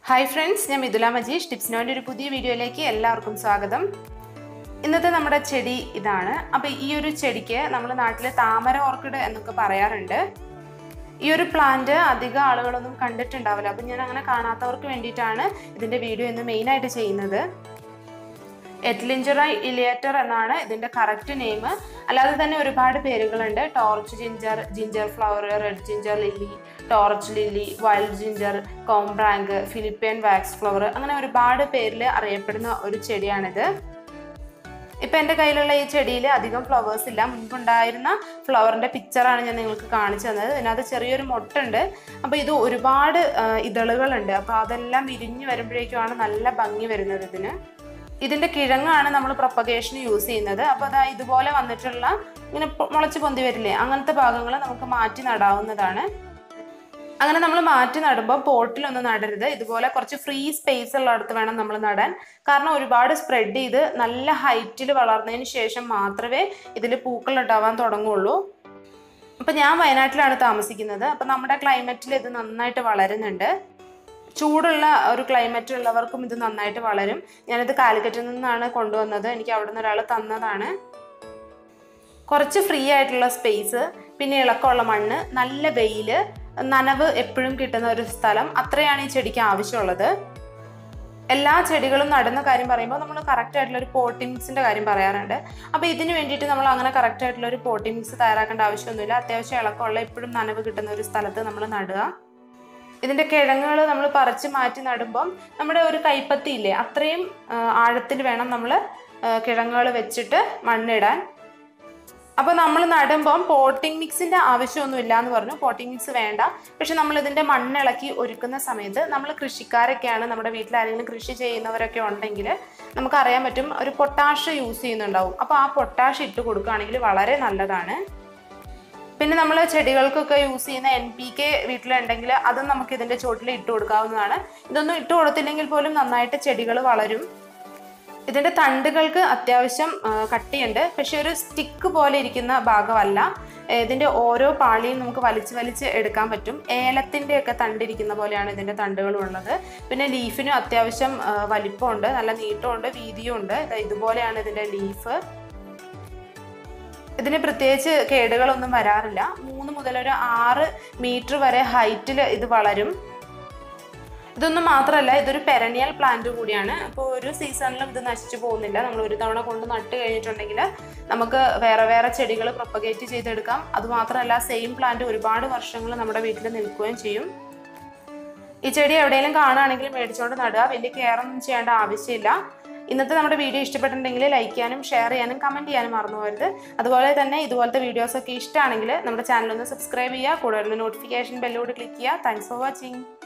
hi friends ഞാൻ മിഥുല മജീഷ് ടിപ്സിനോൻ്റെ ഒരു പുതിയ വീഡിയോയിലേക്ക് എല്ലാവർക്കും സ്വാഗതം ഇന്നത്തെ നമ്മുടെ ചെടി ഇതാണ് അപ്പോൾ ഈ ഒരു ചെടിക്ക് നമ്മൾ നാട്ടിൽ താമര ഓർക്കിഡ് എന്നൊക്കെ പറയാറുണ്ട് ഈ ഒരു പ്ലാന്റ് അധികം ആളുകളൊന്നും കണ്ടിട്ടുണ്ടാവില്ല അപ്പം ഞാൻ അങ്ങനെ കാണാത്തവർക്ക് വേണ്ടിയിട്ടാണ് ഇതിൻ്റെ വീഡിയോ ഇന്ന് മെയിനായിട്ട് ചെയ്യുന്നത് എറ്റ്ലിഞ്ചറ ഇലിയേറ്റർ എന്നാണ് ഇതിൻ്റെ കറക്റ്റ് നെയിം അല്ലാതെ തന്നെ ഒരുപാട് പേരുകളുണ്ട് torch ginger ginger flower red ginger lily torch lily wild ginger കോംബ്രാങ്ക് ഫിലിപ്പിയൻ വാക്സ് ഫ്ലവർ അങ്ങനെ ഒരുപാട് പേരിൽ അറിയപ്പെടുന്ന ഒരു ചെടിയാണിത് ഇപ്പം എൻ്റെ കയ്യിലുള്ള ഈ ചെടിയിൽ അധികം ഫ്ലവേഴ്സ് ഇല്ല മുൻപുണ്ടായിരുന്ന ഫ്ലവറിൻ്റെ പിക്ചറാണ് ഞാൻ നിങ്ങൾക്ക് കാണിച്ചു തന്നത് ഇതിനകത്ത് ചെറിയൊരു മൊട്ടുണ്ട് അപ്പോൾ ഇത് ഒരുപാട് ആ, ഇതളുകളുണ്ട് അപ്പോൾ അതെല്ലാം വിരിഞ്ഞ് വരുമ്പോഴേക്കുമാണ് നല്ല ഭംഗി വരുന്നത് ഇതിന് ഇതിൻ്റെ കിഴങ്ങാണ് നമ്മൾ പ്രൊപ്പഗേഷന് യൂസ് ചെയ്യുന്നത് അപ്പോൾ അതാ ഇതുപോലെ വന്നിട്ടുള്ള ഇങ്ങനെ പൊ- മുളച്ച് പൊന്തി വരില്ലേ അങ്ങനത്തെ ഭാഗങ്ങൾ നമുക്ക് മാറ്റി നടാവുന്നതാണ് അങ്ങനെ നമ്മൾ മാറ്റി നടുമ്പോൾ പോട്ടിലൊന്നും നടരുത് ഇതുപോലെ കുറച്ച് ഫ്രീ സ്പേസ് ഉള്ളിടത്ത് വേണം നമ്മൾ നടാൻ കാരണം ഒരുപാട് സ്പ്രെഡ് ചെയ്ത് നല്ല ഹൈറ്റിൽ വളർന്നതിന് ശേഷം മാത്രമേ ഇതിൽ പൂക്കൾ ഉണ്ടാവാൻ തുടങ്ങുള്ളൂ അപ്പം ഞാൻ വയനാട്ടിലാണ് താമസിക്കുന്നത് അപ്പം നമ്മുടെ ക്ലൈമറ്റിൽ ഇത് നന്നായിട്ട് വളരുന്നുണ്ട് ചൂടുള്ള ഒരു ക്ലൈമറ്റ് ഉള്ളവർക്കും ഇത് നന്നായിട്ട് വളരും ഞാനിത് കാലിക്കറ്റിൽ നിന്നാണ് കൊണ്ടുവന്നത് എനിക്ക് അവിടെ നിന്ന് ഒരാൾ തന്നതാണ് കുറച്ച് ഫ്രീ ആയിട്ടുള്ള സ്പേസ് പിന്നെ ഇളക്കമുള്ള മണ്ണ് നല്ല വെയിൽ നനവ് എപ്പോഴും കിട്ടുന്ന ഒരു സ്ഥലം അത്രയാണ് ഈ ചെടിക്ക് ആവശ്യമുള്ളത് എല്ലാ ചെടികളും നടുന്ന കാര്യം പറയുമ്പോൾ നമ്മൾ കറക്റ്റ് ആയിട്ടുള്ള ഒരു പോട്ടിംഗ് മിക്സിൻ്റെ കാര്യം പറയാറുണ്ട് അപ്പോൾ ഇതിന് വേണ്ടിയിട്ട് നമ്മൾ അങ്ങനെ കറക്റ്റ് ആയിട്ടുള്ള ഒരു പോട്ടിംഗ് മിക്സ് തയ്യാറാക്കേണ്ട ആവശ്യമൊന്നുമില്ല അത്യാവശ്യം ഇളക്കമുള്ള എപ്പോഴും നനവ് കിട്ടുന്ന ഒരു സ്ഥലത്ത് നമ്മൾ നടുക ഇതിൻ്റെ കിഴങ്ങുകൾ നമ്മൾ പറിച്ച് മാറ്റി നടുമ്പം നമ്മുടെ ഒരു കൈപ്പത്തി ഇല്ലേ അത്രയും ആഴത്തിൽ വേണം നമ്മൾ കിഴങ്ങുകൾ വെച്ചിട്ട് മണ്ണിടാൻ അപ്പോൾ നമ്മൾ നടുമ്പം പോട്ടിംഗ് മിക്സിൻ്റെ ആവശ്യമൊന്നുമില്ല എന്ന് പറഞ്ഞു പോട്ടിംഗ് മിക്സ് വേണ്ട പക്ഷെ നമ്മൾ ഇതിൻ്റെ മണ്ണിളക്കി ഒരുക്കുന്ന സമയത്ത് നമ്മൾ കൃഷിക്കാരൊക്കെയാണ് നമ്മുടെ വീട്ടിൽ ആരെങ്കിലും കൃഷി ചെയ്യുന്നവരൊക്കെ ഉണ്ടെങ്കിൽ നമുക്കറിയാൻ പറ്റും ഒരു പൊട്ടാഷ് യൂസ് ചെയ്യുന്നുണ്ടാവും അപ്പോൾ ആ പൊട്ടാഷ് ഇട്ട് കൊടുക്കുകയാണെങ്കിൽ വളരെ നല്ലതാണ് പിന്നെ നമ്മൾ ചെടികൾക്കൊക്കെ യൂസ് ചെയ്യുന്ന എൻ പി കെ വീട്ടിലുണ്ടെങ്കിൽ അതും നമുക്ക് ഇതിൻ്റെ ചോട്ടിൽ ഇട്ട് കൊടുക്കാവുന്നതാണ് ഇതൊന്നും ഇട്ട് കൊടുത്തില്ലെങ്കിൽ പോലും നന്നായിട്ട് ചെടികൾ വളരും ഇതിൻ്റെ തണ്ടുകൾക്ക് അത്യാവശ്യം ആ, കട്ടിയുണ്ട് പക്ഷെ ഒരു സ്റ്റിക്ക് പോലെ ഇരിക്കുന്ന ഭാഗമല്ല ഇതിൻ്റെ ഓരോ പാളിയും നമുക്ക് വലിച്ച് വലിച്ച് എടുക്കാൻ പറ്റും ഏലത്തിൻ്റെ ഒക്കെ തണ്ടിരിക്കുന്ന പോലെയാണ് ഇതിൻ്റെ തണ്ടുകളും ഉള്ളത് പിന്നെ ലീഫിനും അത്യാവശ്യം ആ, വലിപ്പമുണ്ട് നല്ല നീട്ടമുണ്ട് വീതിയും ഉണ്ട് ദാ ഇതുപോലെയാണ് ഇതിൻ്റെ ലീഫ് ഇതിന് പ്രത്യേകിച്ച് കേടുകളൊന്നും വരാറില്ല മൂന്ന് മുതൽ ഒരു ആറ് മീറ്റർ വരെ ഹൈറ്റിൽ ഇത് വളരും ഇതൊന്നും മാത്രമല്ല ഇതൊരു പെരനിയൽ പ്ലാന്റ് കൂടിയാണ് അപ്പോൾ ഒരു സീസണിലും ഇത് നശിച്ചു പോകുന്നില്ല നമ്മൾ ഒരു തവണ കൊണ്ട് നട്ട് കഴിഞ്ഞിട്ടുണ്ടെങ്കിൽ നമുക്ക് വേറെ വേറെ ചെടികൾ പ്രൊപ്പഗേറ്റ് ചെയ്തെടുക്കാം അതുമാത്രമല്ല സെയിം പ്ലാന്റ് ഒരുപാട് വർഷങ്ങൾ നമ്മുടെ വീട്ടിൽ നിൽക്കുകയും ചെയ്യും ഈ ചെടി എവിടെയെങ്കിലും കാണുകയാണെങ്കിൽ മേടിച്ചുകൊണ്ട് നടുക വലിയ കെയർ ഒന്നും ചെയ്യേണ്ട ആവശ്യമില്ല ഇന്നത്തെ നമ്മുടെ വീഡിയോ ഇഷ്ടപ്പെട്ടിട്ടുണ്ടെങ്കിൽ ലൈക്ക് ചെയ്യാനും ഷെയർ ചെയ്യാനും കമൻറ്റ് ചെയ്യാനും മറന്നു പോകരുത് അതുപോലെ തന്നെ ഇതുപോലത്തെ വീഡിയോസൊക്കെ ഇഷ്ടമാണെങ്കിൽ നമ്മുടെ ചാനൽ ഒന്ന് സബ്സ്ക്രൈബ് ചെയ്യുക കൂടുതൽ നോട്ടിഫിക്കേഷൻ ബെല്ലോട് ക്ലിക്ക് ചെയ്യുക താങ്ക്സ് ഫോർ വാച്ചിങ്